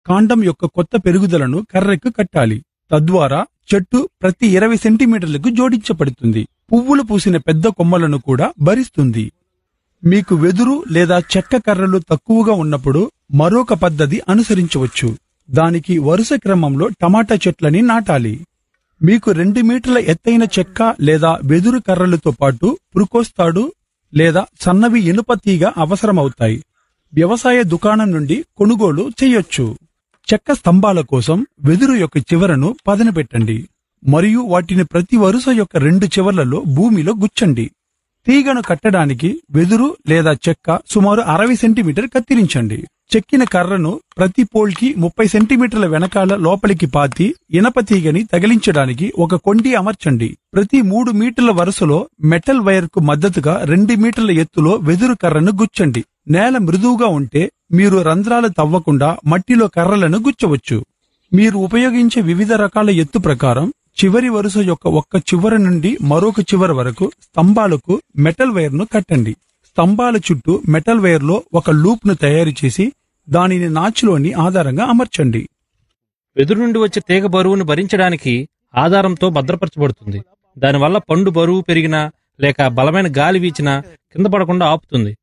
కాండం యొక్క కొత్త పెరుగుదలను కర్రెకు కట్టాలి తద్వారా చెట్టు ప్రతి ఇరవై సెంటీమీటర్లకు జోడించబడుతుంది పువ్వులు పూసిన పెద్ద కొమ్మలను కూడా భరిస్తుంది మీకు వెదురు లేదా చెక్క కర్రలు తక్కువగా ఉన్నప్పుడు మరొక పద్ధతి అనుసరించవచ్చు దానికి వరుస క్రమంలో టమాటా చెట్లని నాటాలి మీకు రెండు మీటర్ల ఎత్తైన చెక్క లేదా వెదురు కర్రలతో పాటు పురుకోస్తాడు లేదా సన్నవి ఇనుప తీగ అవసరమవుతాయి వ్యవసాయ దుకాణం నుండి కొనుగోలు చేయొచ్చు చెక్క స్తంభాల కోసం వెదురు యొక్క చివరను పదనపెట్టండి మరియు వాటిని ప్రతి వరుస యొక్క రెండు చివర్లలో భూమిలో గుచ్చండి తీగను కట్టడానికి వెదురు లేదా చెక్క సుమారు అరవై సెంటీమీటర్ కత్తిరించండి చెక్కిన కర్రను ప్రతి పోల్కి ముప్పై సెంటీమీటర్ల వెనకాల లోపలికి పాతి ఇనప తీగని తగిలించడానికి ఒక కొండి అమర్చండి ప్రతి మూడు మీటర్ల వరుసలో మెటల్ వైర్ కు మద్దతుగా రెండు మీటర్ల ఎత్తులో వెదురు కర్రను గుచ్చండి నేల మృదువుగా ఉంటే మీరు రంధ్రాలు తవ్వకుండా మట్టిలో కర్రలను గుచ్చవచ్చు మీరు ఉపయోగించే వివిధ రకాల ఎత్తు ప్రకారం చివరి వరుస యొక్క ఒక్క చివర నుండి మరొక చివర వరకు స్తంభాలకు మెటల్ వైర్ ను కట్టండి స్తంభాల చుట్టూ మెటల్ వైర్ లో ఒక లూప్ ను తయారు చేసి దానిని నాచులోని ఆధారంగా అమర్చండి వెదురు నుండి వచ్చే తీగ బరువును భరించడానికి ఆధారంతో భద్రపరచబడుతుంది దానివల్ల పండు బరువు పెరిగినా లేక బలమైన గాలి వీచినా కింద పడకుండా ఆపుతుంది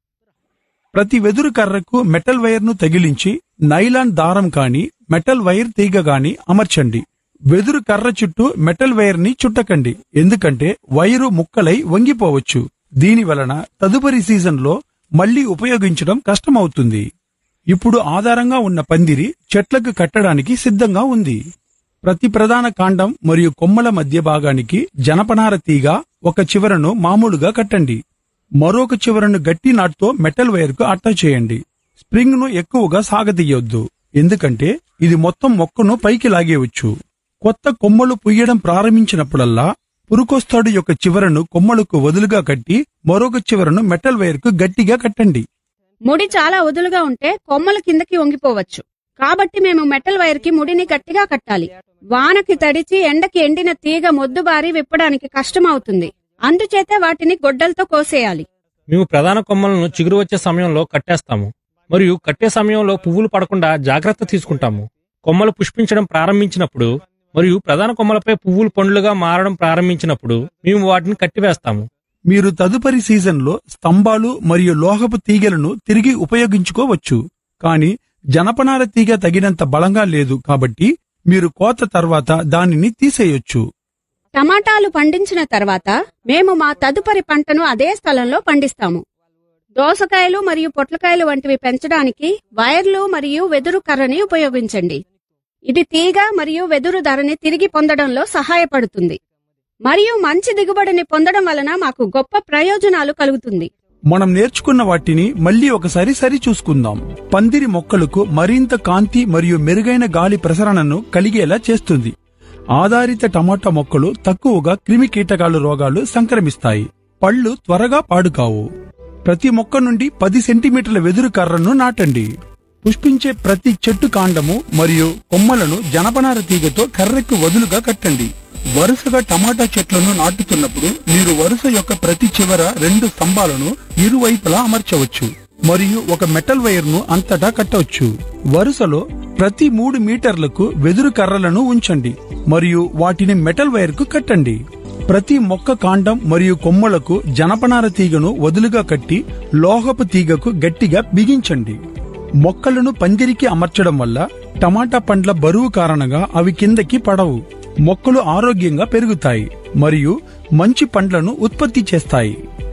ప్రతి వెదురు కర్రకు మెటల్ వైర్ ను తగిలించి నైలాన్ దారం కాని మెటల్ వైర్ తీగ గాని అమర్చండి వెదురు కర్ర చుట్టూ మెటల్ వైర్ ని చుట్టకండి ఎందుకంటే వైరు ముక్కలై వంగిపోవచ్చు దీని వలన తదుపరి సీజన్లో మళ్లీ ఉపయోగించడం కష్టమవుతుంది ఇప్పుడు ఆధారంగా ఉన్న పందిరి చెట్లకు కట్టడానికి సిద్ధంగా ఉంది ప్రతి ప్రధాన కాండం మరియు కొమ్మల మధ్య భాగానికి జనపనార తీగ ఒక చివరను మామూలుగా కట్టండి మరొక చివరను గట్టి నాటుతో మెటల్ వైర్ కు అటాచ్ చేయండి స్ప్రింగ్ ను ఎక్కువగా సాగదీయొద్దు ఎందుకంటే ఇది మొత్తం మొక్కను పైకి లాగేయవచ్చు కొత్త కొమ్మలు పుయ్యడం ప్రారంభించినప్పుడల్లా పురుకొస్తాడు యొక్క చివరను కొమ్మలకు వదులుగా కట్టి మరొక చివరను మెటల్ వైర్ కు గట్టిగా కట్టండి ముడి చాలా వదులుగా ఉంటే కొమ్మలు కిందకి వంగిపోవచ్చు కాబట్టి మేము మెటల్ వైర్ కి ముడిని గట్టిగా కట్టాలి వానకి తడిచి ఎండకి ఎండిన తీగ మొద్దుబారి విప్పడానికి కష్టమవుతుంది అందుచేతే వాటిని గొడ్డలతో కోసేయాలి మేము ప్రధాన కొమ్మలను చిగురు వచ్చే సమయంలో కట్టేస్తాము మరియు కట్టే సమయంలో పువ్వులు పడకుండా జాగ్రత్త తీసుకుంటాము కొమ్మలు పుష్పించడం ప్రారంభించినప్పుడు మరియు ప్రధాన కొమ్మలపై పువ్వులు పండ్లుగా మారడం ప్రారంభించినప్పుడు మేము వాటిని కట్టివేస్తాము మీరు తదుపరి సీజన్లో స్తంభాలు మరియు లోహపు తీగలను తిరిగి ఉపయోగించుకోవచ్చు కానీ జనపనార తీగ తగినంత బలంగా లేదు కాబట్టి మీరు కోత తర్వాత దానిని తీసేయొచ్చు టమాటాలు పండించిన తర్వాత మేము మా తదుపరి పంటను అదే స్థలంలో పండిస్తాము దోసకాయలు మరియు పొట్లకాయలు వంటివి పెంచడానికి వైర్లు మరియు వెదురు కర్రని ఉపయోగించండి ఇది తీగ మరియు వెదురు ధరని తిరిగి పొందడంలో సహాయపడుతుంది మరియు మంచి దిగుబడిని పొందడం వలన మాకు గొప్ప ప్రయోజనాలు కలుగుతుంది మనం నేర్చుకున్న వాటిని మళ్ళీ ఒకసారి సరి చూసుకుందాం పందిరి మొక్కలకు మరింత కాంతి మరియు మెరుగైన గాలి ప్రసరణను కలిగేలా చేస్తుంది ఆధారిత టమాటా మొక్కలు తక్కువగా క్రిమి కీటకాలు రోగాలు సంక్రమిస్తాయి పళ్ళు త్వరగా పాడుకావు ప్రతి మొక్క నుండి పది సెంటీమీటర్ల వెదురు కర్రను నాటండి పుష్పించే ప్రతి చెట్టు కాండము మరియు కొమ్మలను జనపనార తీగతో కర్రెకు వదులుగా కట్టండి వరుసగా టమాటా చెట్లను నాటుతున్నప్పుడు మీరు వరుస యొక్క ప్రతి చివర రెండు స్తంభాలను ఇరువైపులా అమర్చవచ్చు మరియు ఒక మెటల్ వైర్ ను అంతటా కట్టవచ్చు వరుసలో ప్రతి మూడు మీటర్లకు వెదురు కర్రలను ఉంచండి మరియు వాటిని మెటల్ వైర్ కు కట్టండి ప్రతి మొక్క కాండం మరియు కొమ్మలకు జనపనార తీగను వదులుగా కట్టి లోహపు తీగకు గట్టిగా బిగించండి మొక్కలను పందిరికి అమర్చడం వల్ల టమాటా పండ్ల బరువు కారణంగా అవి కిందకి పడవు మొక్కలు ఆరోగ్యంగా పెరుగుతాయి మరియు మంచి పండ్లను ఉత్పత్తి చేస్తాయి